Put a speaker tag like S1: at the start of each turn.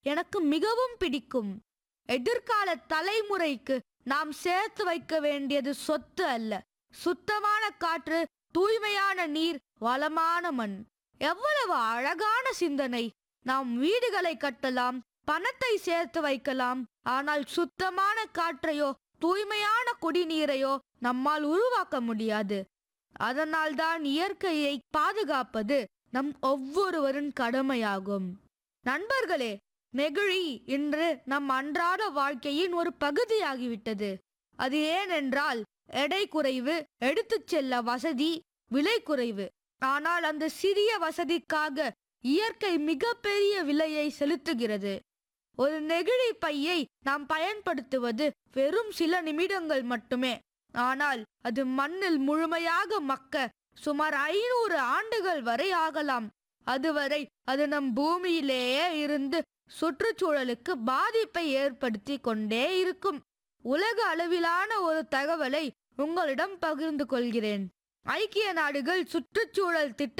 S1: எனக்கு மிகவும் பிடிக்கும் எதிர்கால தலைமுறைக்கு நாம் சேர்த்து வைக்க வேண்டியது சொத்து அல்ல சுத்தமான காற்று தூய்மையான நீர் வளமான மண் எவ்வளவு அழகான சிந்தனை நாம் வீடுகளை கட்டலாம் பணத்தை சேர்த்து வைக்கலாம் ஆனால் சுத்தமான காற்றையோ தூய்மையான குடிநீரையோ நம்மால் உருவாக்க முடியாது அதனால்தான் இயற்கையை பாதுகாப்பது நம் ஒவ்வொருவரின் கடமையாகும் நண்பர்களே நெகிழி இன்று நம் அன்றாட வாழ்க்கையின் ஒரு பகுதியாகிவிட்டது அது ஏனென்றால் எடை குறைவு எடுத்துச் செல்ல வசதி விலை குறைவு ஆனால் அந்த சிறிய வசதிக்காக இயற்கை மிகப்பெரிய விலையை செலுத்துகிறது ஒரு நெகிழி பையை நாம் பயன்படுத்துவது வெறும் சில நிமிடங்கள் மட்டுமே ஆனால் அது மண்ணில் முழுமையாக மக்க சுமார் ஐநூறு ஆண்டுகள் வரை ஆகலாம் அதுவரை அது நம் பூமியிலேயே இருந்து சுற்றுச்சூழலுக்கு பாதிப்பை ஏற்படுத்தி கொண்டே இருக்கும் உலக அளவிலான ஒரு தகவலை உங்களிடம் பகிர்ந்து கொள்கிறேன் ஐக்கிய நாடுகள் சுற்றுச்சூழல் திட்ட